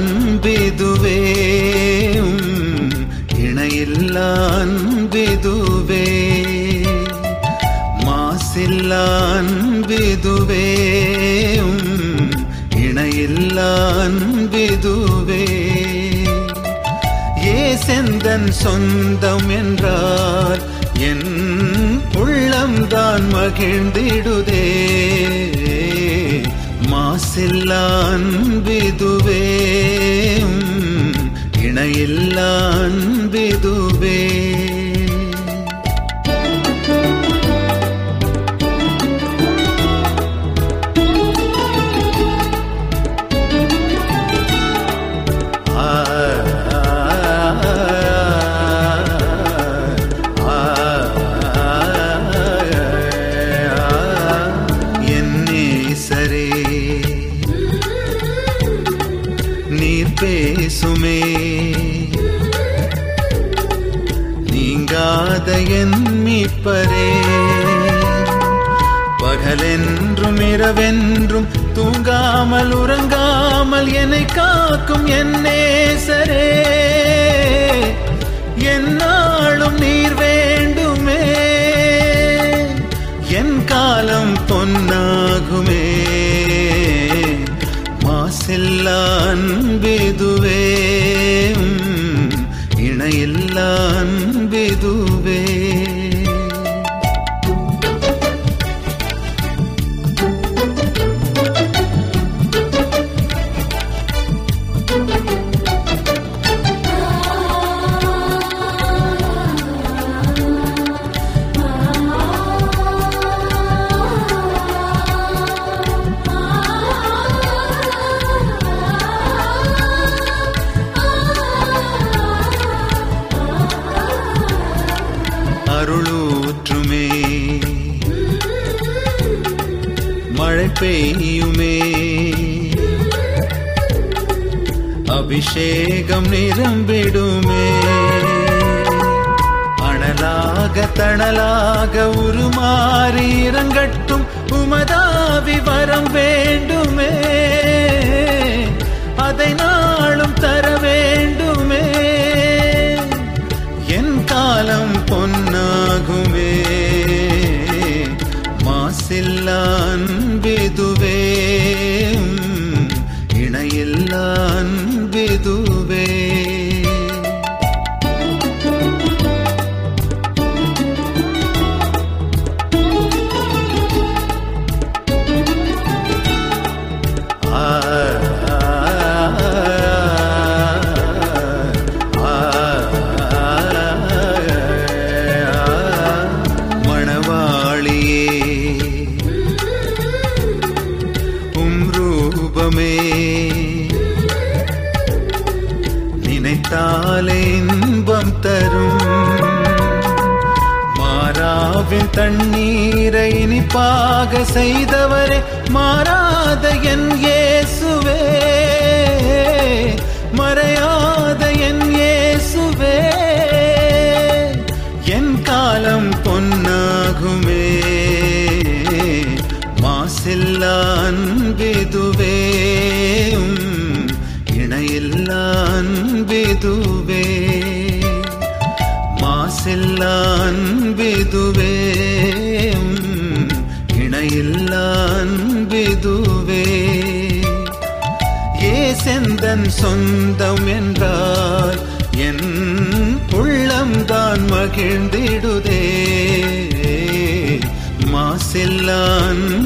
அன்பிதுவே உம் இணையில்லா அன்பிதுவே மாசில்லா அன்பிதுவே உம் இணையில்லா அன்பிதுவே ஏசெந்தன் சொந்தம் என்றால் என் உள்ளம்தான் மகிழ்ந்திடுதே மாசில்லா அன்பிதுவே உம் இணையில்லா அன்பிதுவே ஆ என்னே சரே நீர் பேசுமே நீங்காத என் மீட்பரே பகலென்றும் இரவென்றும் தூங்காமல் உறங்காமல் என்னை காக்கும் என் நேசரே என்னாலும் நீர் வேண்டுமே என் காலம் பொன்னாகுமே மாசில்லா அன்பிதுவே உம் இணையில்லா அன்பிதுவே அருளூற்றுமே மழை பெய்யுமே அபிஷேகம் நிரம்பிடுமே அனலாக தணலாக உருமாறி இறங்கட்டும் உமதாவி வரம் வேண்டுமே அதை நாளும் தர வேண்டுமே என் காலம் பொன்னாகுமே மாசில்லா அன்பிதுவே உம் இணையில்லா அன்பிதுவே ஆ மணவாளியே உம் ரூபமே நினைத்தாலே இன்பம் தரும் மாறாவின் தண்ணீரை இனிப்பாக செய்தவரே மாறாத என் இயேசுவே மறையாத என் இயேசுவே என் காலம் பொன்னாகுமே மாசில்லா அன்பிதுவே உம் இணையில்லா அன்பிதுவே மாசில்லா அன்பிதுவே உம் இணையில்லா அன்பிதுவே ஏசெந்தன் சொந்தம் என்றால் என் உள்ளம்தான் மகிழ்ந்திடுதே மாசில்லான்